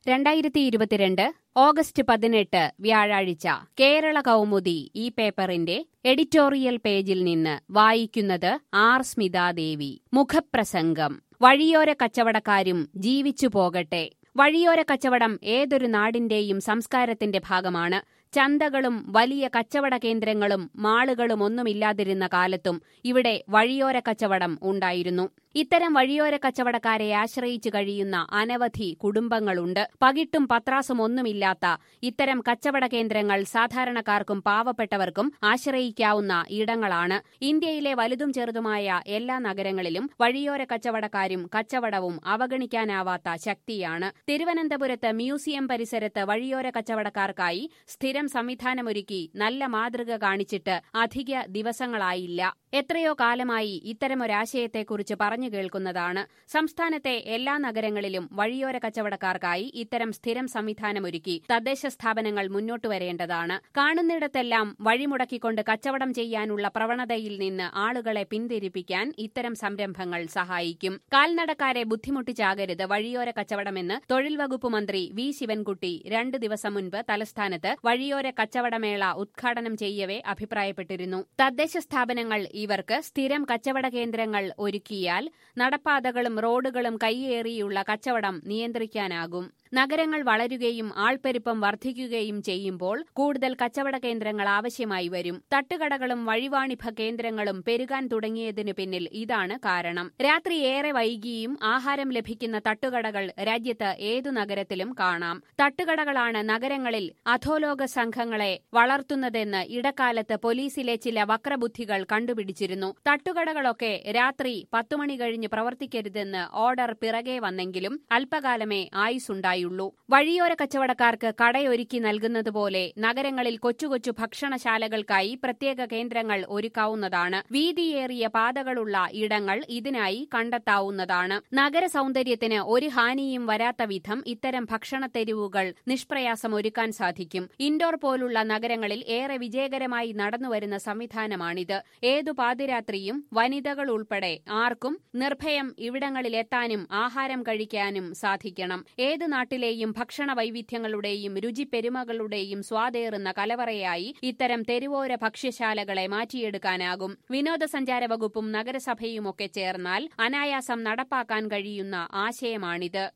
രണ്ടായിരത്തി ഇരുപത്തിരണ്ട് ഓഗസ്റ്റ് പതിനെട്ട് വ്യാഴാഴ്ച കേരള കൗമുദി ഈ പേപ്പറിന്റെ എഡിറ്റോറിയൽ പേജിൽ നിന്ന് വായിക്കുന്നത് ആർ സ്മിതാദേവി മുഖപ്രസംഗം വഴിയോര കച്ചവടക്കാരും ജീവിച്ചു പോകട്ടെ വഴിയോര കച്ചവടം ഏതൊരു നാടിന്റെയും സംസ്കാരത്തിന്റെ ഭാഗമാണ് ചന്തകളും വലിയ കച്ചവട കേന്ദ്രങ്ങളും മാളുകളും ഒന്നുമില്ലാതിരുന്ന കാലത്തും ഇവിടെ വഴിയോര കച്ചവടം ഉണ്ടായിരുന്നു ഇത്തരം വഴിയോര കച്ചവടക്കാരെ ആശ്രയിച്ചു കഴിയുന്ന അനവധി കുടുംബങ്ങളുണ്ട് പകിട്ടും പത്രാസും ഒന്നുമില്ലാത്ത ഇത്തരം കച്ചവട കേന്ദ്രങ്ങൾ സാധാരണക്കാർക്കും പാവപ്പെട്ടവർക്കും ആശ്രയിക്കാവുന്ന ഇടങ്ങളാണ് ഇന്ത്യയിലെ വലുതും ചെറുതുമായ എല്ലാ നഗരങ്ങളിലും വഴിയോര കച്ചവടക്കാരും കച്ചവടവും അവഗണിക്കാനാവാത്ത ശക്തിയാണ് തിരുവനന്തപുരത്ത് മ്യൂസിയം പരിസരത്ത് വഴിയോര കച്ചവടക്കാർക്കായി സ്ഥിരം സംവിധാനമൊരുക്കി നല്ല മാതൃക കാണിച്ചിട്ട് അധിക ദിവസങ്ങളായില്ല എത്രയോ കാലമായി ഇത്തരമൊരാശയത്തെക്കുറിച്ച് പറഞ്ഞു കേൾക്കുന്നതാണ് സംസ്ഥാനത്തെ എല്ലാ നഗരങ്ങളിലും വഴിയോര കച്ചവടക്കാർക്കായി ഇത്തരം സ്ഥിരം സംവിധാനമൊരുക്കി തദ്ദേശ സ്ഥാപനങ്ങൾ മുന്നോട്ടു വരേണ്ടതാണ് കാണുന്നിടത്തെല്ലാം വഴിമുടക്കിക്കൊണ്ട് കച്ചവടം ചെയ്യാനുള്ള പ്രവണതയിൽ നിന്ന് ആളുകളെ പിന്തിരിപ്പിക്കാൻ ഇത്തരം സംരംഭങ്ങൾ സഹായിക്കും കാൽനടക്കാരെ ബുദ്ധിമുട്ടിച്ചാകരുത് വഴിയോര കച്ചവടമെന്ന് തൊഴിൽ വകുപ്പ് മന്ത്രി വി ശിവൻകുട്ടി രണ്ട് ദിവസം മുൻപ് തലസ്ഥാനത്ത് വഴിയോര കച്ചവടമേള ഉദ്ഘാടനം ചെയ്യവെ അഭിപ്രായപ്പെട്ടിരുന്നു തദ്ദേശ സ്ഥാപനങ്ങൾ ഇവർക്ക് സ്ഥിരം കച്ചവട കേന്ദ്രങ്ങൾ ഒരുക്കിയാൽ നടപ്പാതകളും റോഡുകളും കൈയേറിയുള്ള കച്ചവടം നിയന്ത്രിക്കാനാകും നഗരങ്ങൾ വളരുകയും ആൾപ്പെരുപ്പം വർദ്ധിക്കുകയും ചെയ്യുമ്പോൾ കൂടുതൽ കച്ചവട കേന്ദ്രങ്ങൾ ആവശ്യമായി വരും തട്ടുകടകളും വഴിവാണിഭ കേന്ദ്രങ്ങളും പെരുകാൻ തുടങ്ങിയതിനു പിന്നിൽ ഇതാണ് കാരണം രാത്രി ഏറെ വൈകിയും ആഹാരം ലഭിക്കുന്ന തട്ടുകടകൾ രാജ്യത്ത് ഏതു നഗരത്തിലും കാണാം തട്ടുകടകളാണ് നഗരങ്ങളിൽ അധോലോക സംഘങ്ങളെ വളർത്തുന്നതെന്ന് ഇടക്കാലത്ത് പോലീസിലെ ചില വക്രബുദ്ധികൾ കണ്ടുപിടിച്ചിരുന്നു തട്ടുകടകളൊക്കെ രാത്രി പത്തുമണി കഴിഞ്ഞ് പ്രവർത്തിക്കരുതെന്ന് ഓർഡർ പിറകെ വന്നെങ്കിലും അല്പകാലമേ ആയുസുണ്ടായുള്ളൂ വഴിയോര കച്ചവടക്കാർക്ക് കടയൊരുക്കി നൽകുന്നതുപോലെ നഗരങ്ങളിൽ കൊച്ചു കൊച്ചു ഭക്ഷണശാലകൾക്കായി പ്രത്യേക കേന്ദ്രങ്ങൾ ഒരുക്കാവുന്നതാണ് വീതിയേറിയ പാതകളുള്ള ഇടങ്ങൾ ഇതിനായി കണ്ടെത്താവുന്നതാണ് നഗര സൗന്ദര്യത്തിന് ഒരു ഹാനിയും വരാത്ത വിധം ഇത്തരം ഭക്ഷണത്തെരുവുകൾ നിഷ്പ്രയാസം ഒരുക്കാൻ സാധിക്കും ഇൻഡോർ പോലുള്ള നഗരങ്ങളിൽ ഏറെ വിജയകരമായി നടന്നുവരുന്ന സംവിധാനമാണിത് ഏതു പാതിരാത്രിയും വനിതകൾ ഉൾപ്പെടെ ആർക്കും നിർഭയം ഇവിടങ്ങളിലെത്താനും ആഹാരം കഴിക്കാനും സാധിക്കണം ഏത് നാട്ടിലെയും ഭക്ഷണ വൈവിധ്യങ്ങളുടെയും രുചിപ്പെരുമകളുടെയും സ്വാദേറുന്ന കലവറയായി ഇത്തരം തെരുവോര ഭക്ഷ്യശാലകളെ മാറ്റിയെടുക്കാനാകും വിനോദസഞ്ചാര വകുപ്പും നഗരസഭയുമൊക്കെ ചേർന്നാൽ അനായാസം നടപ്പാക്കാൻ കഴിയുന്ന ആശയമാണിത്